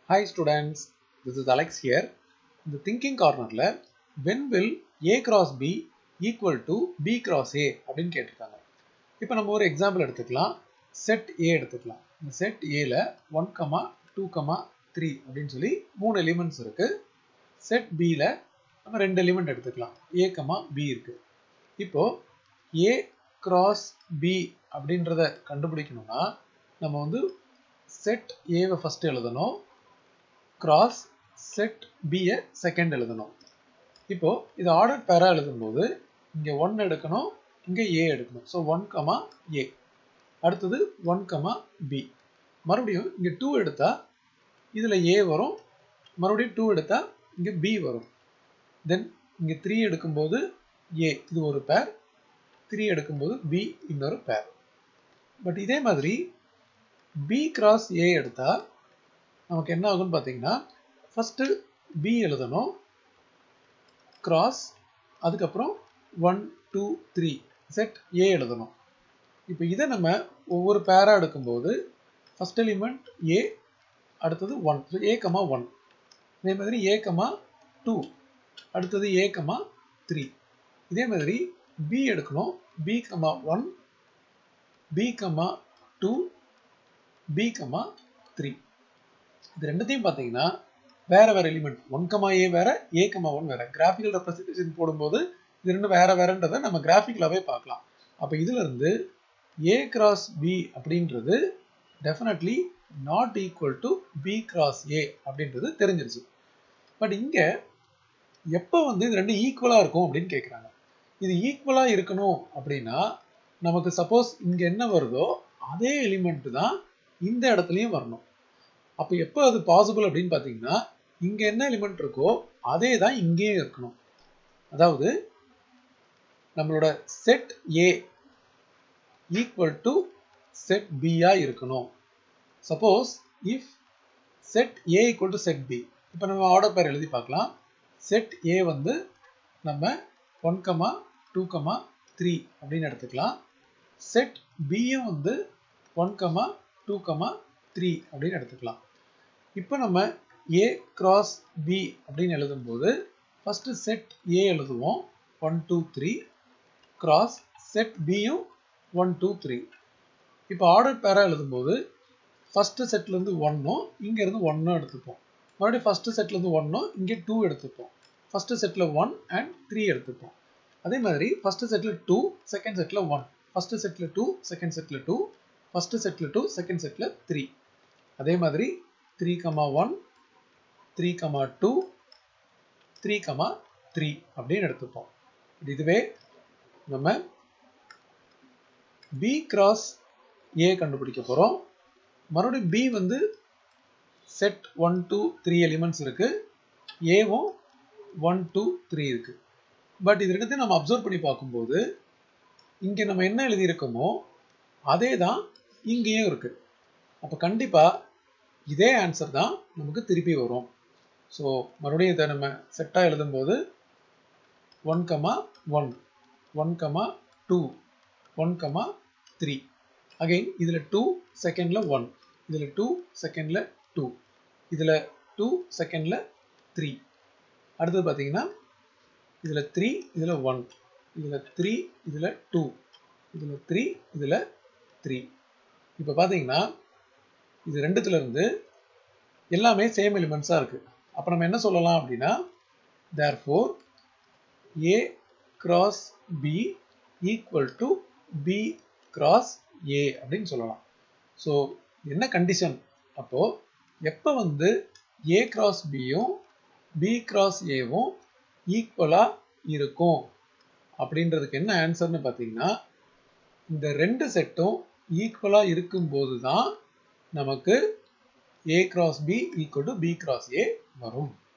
Hi students, this is Alex here. இந்த thinking cornerல when will A cross B equal to B cross A அப்படின்னு கேட்டிருக்காங்க இப்போ நம்ம ஒரு எக்ஸாம்பிள் எடுத்துக்கலாம் செட் ஏ எடுத்துக்கலாம் இந்த செட் ஏல one comma two comma three அப்படின்னு சொல்லி மூணு எலிமெண்ட்ஸ் இருக்கு செட் பியில் நம்ம ரெண்டு எலிமெண்ட் எடுத்துக்கலாம் ஏ கமா பி இருக்கு இப்போ ஏ கிராஸ் பி அப்படின்றத கண்டுபிடிக்கணும்னா நம்ம வந்து செட் ஏவை ஃபர்ஸ்ட் எழுதணும் கிராஸ் செட் பியை செகண்ட் எழுதணும் இப்போ இது ஆர்டர் பேரா எழுதும்போது இங்கே ஒன் எடுக்கணும் இங்கே ஏ எடுக்கணும் ஸோ ஒன் கமா ஏ அடுத்தது ஒன் கமா பி மறுபடியும் இங்கே டூ எடுத்தா இதில் ஏ வரும் மறுபடியும் டூ எடுத்தா இங்கே பி வரும் தென் இங்கே த்ரீ எடுக்கும்போது ஏ இது ஒரு பேர் த்ரீ எடுக்கும்போது பி இன்னொரு பேர் பட் இதே மாதிரி பி கிராஸ் ஏ எடுத்தா நமக்கு என்ன ஆகும்னு பார்த்தீங்கன்னா ஃபஸ்ட்டு பி எழுதணும் கிராஸ் அதுக்கப்புறம் one two three set A எழுதணும் இப்போ இதை நம்ம ஒவ்வொரு பேராக எடுக்கும்போது ஃபஸ்ட் எலிமெண்ட் ஏ அடுத்தது one so A comma one இதே மாதிரி ஏ கமா டூ அடுத்தது ஏ கமா த்ரீ இதே மாதிரி பி எடுக்கணும் B comma one B comma two B comma three இது ரெண்டுத்தையும் பார்த்தீங்கன்னா வேற வேற எலிமெண்ட் ஒன் கமா ஏ வேற ஏ கமா ஒன் வேற கிராஃபிக்கல் ரெப்ரஸன்டேஷன் போடும்போது இது ரெண்டும் வேற வேறன்றதை நம்ம கிராஃபிக்கலாகவே பார்க்கலாம் அப்போ இதுல இருந்து ஏ கிராஸ் பி அப்படின்றது definitely not equal to B cross A அப்படின்றது தெரிஞ்சிருச்சு பட் இங்கே எப்போ வந்து இது ரெண்டும் ஈக்குவலாக இருக்கும் அப்படின்னு கேட்குறாங்க இது ஈக்குவலாக இருக்கணும் அப்படின்னா நமக்கு சப்போஸ் இங்கே என்ன வருதோ அதே எலிமெண்ட் தான் இந்த இடத்துலையும் வரணும் அப்போ எப்போ அது பாசிபிள் அப்படின்னு பார்த்தீங்கன்னா இங்கே என்ன எலிமெண்ட் இருக்கோ அதே தான் இங்கேயும் இருக்கணும் அதாவது நம்மளோட set A equal to set பியா இருக்கணும் suppose if set A equal to set B இப்போ நம்ம ஆர்டர் பேர் எழுதி பார்க்கலாம் செட் ஏ வந்து நம்ம one comma two comma three அப்படின்னு எடுத்துக்கலாம் செட் பியும் வந்து one comma two comma three அப்படின்னு எடுத்துக்கலாம் இப்போ நம்ம ஏ கிராஸ் பி அப்படின்னு எழுதும்போது ஃபஸ்ட்டு செட் ஏ எழுதுவோம் one two three cross set பியும் ஒன் டூ த்ரீ இப்போ ஆர்டர் பேராக எழுதும்போது ஃபஸ்ட்டு செட்லேருந்து ஒன்னும் இங்கேருந்து ஒன்னும் எடுத்துப்போம் மறுபடியும் ஃபஸ்ட்டு செட்லேருந்து ஒன்னும் இங்கே டூ எடுத்துப்போம் ஃபஸ்ட்டு செட்டில் ஒன் அண்ட் த்ரீ எடுத்துப்போம் அதே மாதிரி ஃபஸ்ட்டு செட்டில் டூ செகண்ட் செட்டில் ஒன் ஃபஸ்ட்டு செட்டில் டூ செகண்ட் செட்டில் டூ ஃபஸ்ட்டு செட்டில் டூ செகண்ட் செட்டில் த்ரீ அதே மாதிரி three comma one three comma two three comma three அப்படின்னு எடுத்துப்போம் இதுவே நம்ம பி கிராஸ் ஏ கண்டுபிடிக்க போகிறோம் மறுபடியும் பி வந்து set one two three elements இருக்கு ஏவும் ஒன் டூ த்ரீ இருக்கு பட் இது ரெண்டுத்தையும் நம்ம அப்சர்வ் பண்ணி பார்க்கும்போது இங்கே நம்ம என்ன எழுதியிருக்கோமோ அதே தான் இங்கேயும் இருக்கு அப்போ கண்டிப்பாக இதே ஆன்சர் தான் நமக்கு திருப்பி வரும் ஸோ மறுபடியும் இதை நம்ம செட்டாக எழுதும்போது one comma one one comma two one comma three again இதில் டூ செகண்டில் ஒன் இதில் டூ செகண்டில் டூ இதில் டூ செகண்டில் த்ரீ அடுத்தது பார்த்தீங்கன்னா இதில் த்ரீ இதில் ஒன் இதில் த்ரீ இதில் டூ இதில் த்ரீ இதில் த்ரீ இப்போ பார்த்தீங்கன்னா இது ரெண்டுத்துல இருந்து எல்லாமே சேம் எலிமெண்ட்ஸாக இருக்குது அப்போ நம்ம என்ன சொல்லலாம் அப்படின்னா therefore A cross B equal to B cross A அப்படின்னு சொல்லலாம் ஸோ என்ன கண்டிஷன் அப்போது எப்போ வந்து ஏ கிராஸ் பியும் பி கிராஸ் ஏவும் ஈக்குவலாக இருக்கும் அப்படின்றதுக்கு என்ன ஆன்சர்னு பார்த்தீங்கன்னா இந்த ரெண்டு செட்டும் ஈக்குவலாக இருக்கும்போது தான் நமக்கு A cross B equal to B cross A வரும்